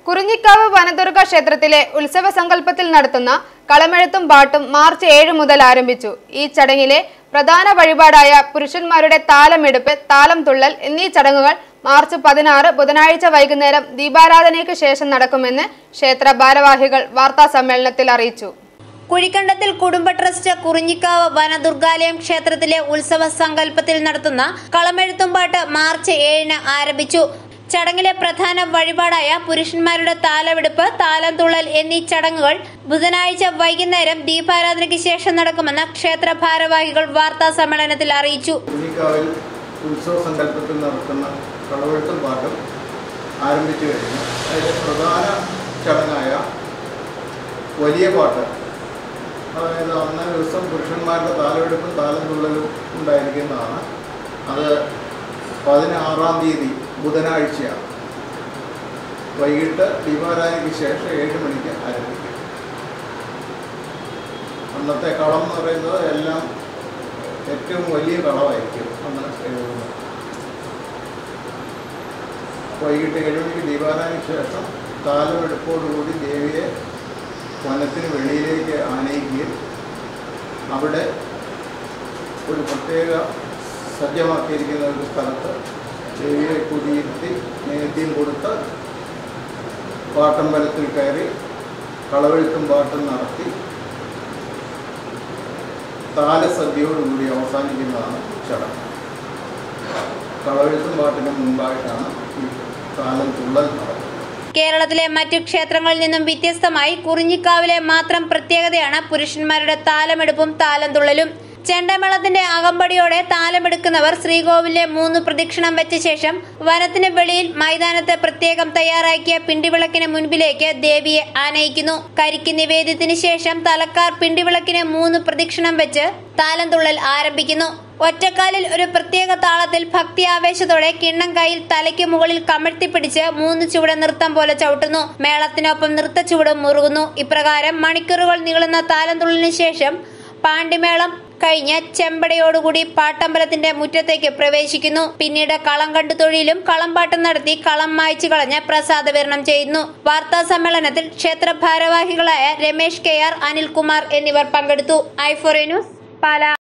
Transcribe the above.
കുറിഞ്ഞിക്കാവ് വനദുർഗ ക്ഷേത്രത്തിലെ ഉത്സവ സങ്കല്പത്തിൽ നടത്തുന്ന കളമെഴുത്തും പാട്ടും മാർച്ച് ഏഴ് മുതൽ ആരംഭിച്ചു ഈ ചടങ്ങിലെ പ്രധാന വഴിപാടായ പുരുഷന്മാരുടെ താലമെടുപ്പ് താലം തുള്ളൽ എന്നീ ചടങ്ങുകൾ മാർച്ച് പതിനാറ് ബുധനാഴ്ച വൈകുന്നേരം ദീപാരാധനയ്ക്ക് ശേഷം നടക്കുമെന്ന് ക്ഷേത്ര ഭാരവാഹികൾ വാർത്താ സമ്മേളനത്തിൽ അറിയിച്ചു കുഴിക്കണ്ടത്തിൽ കുടുംബ ട്രസ്റ്റ് കുറിഞ്ഞിക്കാവ് വനദുർഗാലയം ക്ഷേത്രത്തിലെ ഉത്സവ സങ്കല്പത്തിൽ നടത്തുന്ന കളമെഴുത്തുംപാട്ട് മാർച്ച് ഏഴിന് ആരംഭിച്ചു ചടങ്ങിലെ പ്രധാന വഴിപാടായ പുരുഷന്മാരുടെ താലവെടുപ്പ് താലം തുള്ളൽ എന്നീ ചടങ്ങുകൾ ബുധനാഴ്ച വൈകുന്നേരം ദീപാരാധനയ്ക്ക് ശേഷം നടക്കുമെന്ന് ക്ഷേത്ര ഭാരവാഹികൾ വാർത്താ സമ്മേളനത്തിൽ അറിയിച്ചു കുഞ്ഞിക്കാവിൽ ഉത്സവ സങ്കല്പത്തിൽ നടത്തുന്ന കളവെഴുത്തും പാട്ടും ആരംഭിച്ചു കഴിഞ്ഞു അതിലെ പ്രധാന ചടങ്ങായ വലിയ പാട്ട് അതായത് അന്നേ ദിവസം പുരുഷന്മാരുടെ താലമെടുപ്പും താലം തുള്ളലും ഉണ്ടായിരിക്കുന്നതാണ് അത് പതിനാറാം തീയതി ബുധനാഴ്ചയാണ് വൈകിട്ട് ദീപാരാധനയ്ക്ക് ശേഷം ഏഴ് മണിക്ക് ആരംഭിക്കും അന്നത്തെ കളം എന്ന് പറയുന്നത് എല്ലാം ഏറ്റവും വലിയ കളമായിരിക്കും അന്ന് എഴുതുന്നത് വൈകിട്ട് ഏഴ് മണിക്ക് ദീപാരാധനയ്ക്ക് ശേഷം താലമെടുപ്പോടുകൂടി ദേവിയെ വനത്തിന് വെളിയിലേക്ക് ആനയിക്കുകയും അവിടെ ഒരു പ്രത്യേക സജ്ജമാക്കിയിരിക്കുന്ന ഒരു സ്ഥലത്ത് ദേവിയെ കുടിയിരുത്തി നേദ്യം കൊടുത്ത് പാട്ടമ്പലത്തിൽ കയറി കളവെഴുത്തും പാട്ടും നടത്തി താലസദ്യയോടുകൂടി അവസാനിക്കുന്നതാണ് ചടങ്ങ് കളവെഴുത്തും പാട്ടിന് മുമ്പായിട്ടാണ് ഈ താലം തുള്ളൽ നടക്കുന്നത് കേരളത്തിലെ മറ്റു ക്ഷേത്രങ്ങളിൽ നിന്നും വ്യത്യസ്തമായി കുറിഞ്ഞിക്കാവിലെ മാത്രം പ്രത്യേകതയാണ് പുരുഷന്മാരുടെ താലമെടുപ്പും താലം തുള്ളലും ചെണ്ടമേളത്തിന്റെ അകമ്പടിയോടെ താലമെടുക്കുന്നവർ ശ്രീകോവിലെ മൂന്ന് പ്രദക്ഷിണം വെച്ച ശേഷം വനത്തിന് വെളിയിൽ മൈതാനത്ത് പ്രത്യേകം തയ്യാറാക്കിയ പിണ്ടിവിളക്കിന് മുൻപിലേക്ക് ദേവിയെ ആനയിക്കുന്നു കരിക്ക് നിവേദ്യത്തിന് ശേഷം തലക്കാർ പിണ്ടിവിളക്കിന് മൂന്ന് പ്രദക്ഷിണം വെച്ച് താലം തുള്ളൽ ആരംഭിക്കുന്നു ഒറ്റക്കാലിൽ ഒരു പ്രത്യേക താളത്തിൽ ഭക്തി ആവേശത്തോടെ കിണ്ണം കയ്യിൽ തലയ്ക്ക് മുകളിൽ കമഴ്ത്തിപ്പിടിച്ച് മൂന്ന് ചുവട് നൃത്തം പോലെ ചവിട്ടുന്നു മേളത്തിനൊപ്പം നൃത്ത ചുവടും മുറുകുന്നു ഇപ്രകാരം മണിക്കൂറുകൾ നീളുന്ന താലം തുള്ളിന് ശേഷം പാണ്ടിമേളം കഴിഞ്ഞ് ചെമ്പടയോടുകൂടി പാട്ടമ്പലത്തിന്റെ മുറ്റത്തേക്ക് പ്രവേശിക്കുന്നു പിന്നീട് കളം കണ്ടു തൊഴിലും കളംപാട്ടും നടത്തി കളം മായ്ച്ചു കളഞ്ഞ് പ്രസാദ വിതരണം ചെയ്യുന്നു വാർത്താ സമ്മേളനത്തിൽ ക്ഷേത്ര ഭാരവാഹികളായ രമേശ് കെ ആർ അനിൽകുമാർ എന്നിവർ പങ്കെടുത്തു ഐഫോറെ ന്യൂസ് പാല